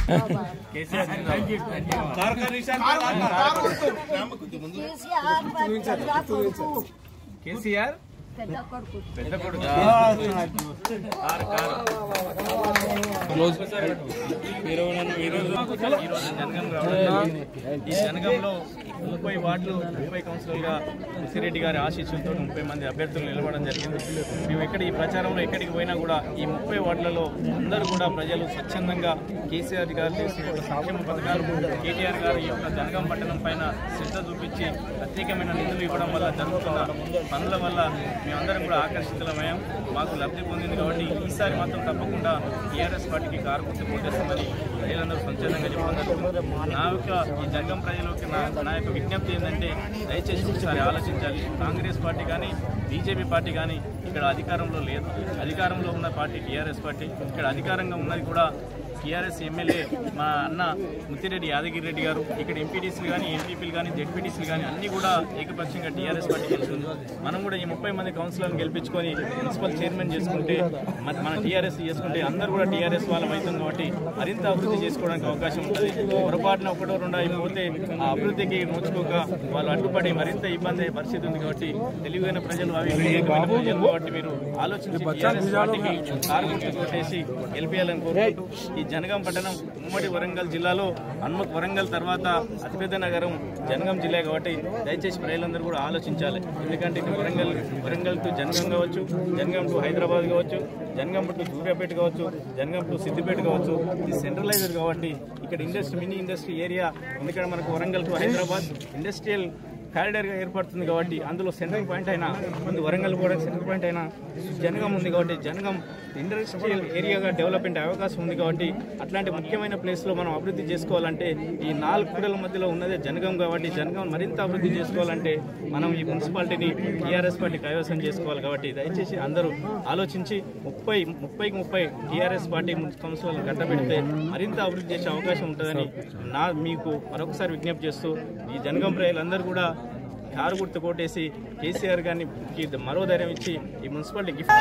కేసీఆర్ పెద్ద కొడుకు కేసీఆర్ పెద్ద కొడుకు పెద్ద కొడుకు ఈరోజు జనగం రావడం జరిగింది. ఈ జనగంలో ముప్పై వార్డులు ముప్పై కౌన్సిలర్గా ముసిరెడ్డి గారి ఆశీస్సులతో ముప్పై మంది అభ్యర్థులు నిలవడం జరిగింది మేము ఎక్కడ ఈ ప్రచారంలో ఎక్కడికి పోయినా కూడా ఈ ముప్పై వార్డులలో అందరూ కూడా ప్రజలు స్వచ్ఛందంగా కేసీఆర్ గారు చేసిన యొక్క సంక్షేమ పథకాలు కేటీఆర్ గారు ఈ యొక్క జనగం పట్టణం పైన శ్రద్ధ చూపించి ప్రత్యేకమైన నిధులు ఇవ్వడం వల్ల జరుగుతున్న పనుల వల్ల మేమందరం కూడా ఆకర్షితులమయ్యాం మాకు లబ్ధి పొందింది కాబట్టి ఈసారి మాత్రం తప్పకుండా టీఆర్ఎస్ పార్టీకి కారు గుర్తు కొట్టేస్తామని ప్రజలందరూ స్వచ్ఛందంగా చెప్పడం జరుగుతుంది నా యొక్క ఈ జంగం ప్రజలకు నా నా యొక్క విజ్ఞప్తి ఏంటంటే దయచేసి ఒకసారి ఆలోచించాలి కాంగ్రెస్ పార్టీ కానీ బీజేపీ పార్టీ కానీ ఇక్కడ అధికారంలో లేదు అధికారంలో ఉన్న పార్టీ టీఆర్ఎస్ పార్టీ ఇక్కడ అధికారంగా ఉన్నది కూడా టీఆర్ఎస్ ఎమ్మెల్యే మా అన్న ముత్తిరెడ్డి యాదగిరి రెడ్డి గారు ఇక్కడ ఎంపీటీసీలు కానీ ఎంపీపీలు కానీ జెడ్పీటీసీలు కానీ అన్ని కూడా ఏకపక్షంగా టీఆర్ఎస్ పార్టీ గెలుస్తుంది మనం కూడా ఈ ముప్పై మంది కౌన్సిలర్ని గెలిపించుకొని మున్సిపల్ చైర్మన్ చేసుకుంటే మన మన టీఆర్ఎస్ చేసుకుంటే అందరూ కూడా టీఆర్ఎస్ వాళ్ళం అవుతాం కాబట్టి మరింత అభివృద్ధి చేసుకోవడానికి అవకాశం ఉంటుంది పొరపాటున ఒకటో రెండో అయిపోతే ఆ అభివృద్ధికి నోచుకోక వాళ్ళు అడ్డుపడి మరింత ఇబ్బంది అయ్యే పరిస్థితి ఉంది కాబట్టి తెలివైన ప్రజలు అవి వివేకమైన ప్రజలు కాబట్టి మీరు ఆలోచించి టీఆర్ఎస్ పార్టీకి కారు గుర్తు కొట్టేసి గెలిపించాలని కోరుకుంటూ ఈ జనగాం పట్టణం ఉమ్మడి వరంగల్ జిల్లాలో హన్మక్ వరంగల్ తర్వాత అతిపెద్ద నగరం జనగాం జిల్లా కాబట్టి దయచేసి ప్రజలందరూ కూడా ఆలోచించాలి ఎందుకంటే ఇక్కడ వరంగల్ వరంగల్ టు జనగాం కావచ్చు జనగాం టు హైదరాబాద్ కావచ్చు జనగాం టు సూర్యాపేట కావచ్చు జనగాం టు సిద్దిపేట కావచ్చు ఇది సెంట్రలైజర్ కాబట్టి ఇక్కడ ఇండస్ట్రీ మినీ ఇండస్ట్రీ ఏరియా ఎందుకంటే మనకు వరంగల్ టు హైదరాబాద్ ఇండస్ట్రియల్ కారిడార్గా ఏర్పడుతుంది కాబట్టి అందులో సెంట్రల్ పాయింట్ అయినా ముందు వరంగల్ కూడా సెంట్రల్ పాయింట్ అయినా జనగం ఉంది కాబట్టి జనగం ఇండస్ట్రియల్ ఏరియాగా డెవలప్మెంట్ అయ్యే అవకాశం ఉంది కాబట్టి అట్లాంటి ముఖ్యమైన ప్లేస్లో మనం అభివృద్ధి చేసుకోవాలంటే ఈ నాలుగు కూడల మధ్యలో ఉన్నదే జనగం కాబట్టి జనగం మరింత అభివృద్ధి చేసుకోవాలంటే మనం ఈ మున్సిపాలిటీని టీఆర్ఎస్ పార్టీ కైవసం చేసుకోవాలి కాబట్టి దయచేసి అందరూ ఆలోచించి ముప్పై ముప్పైకి ముప్పై టీఆర్ఎస్ పార్టీ కౌన్సిలర్ కట్టబెడితే మరింత అభివృద్ధి చేసే అవకాశం ఉంటుందని నా మీకు మరొకసారి విజ్ఞప్తి చేస్తూ ఈ జనగం ప్రజలందరూ కూడా కారు గుర్తు కొట్టేసి కేసీఆర్ గారిని మరో ధైర్యం ఇచ్చి ఈ మున్సిపాలిటీ గిఫ్ట్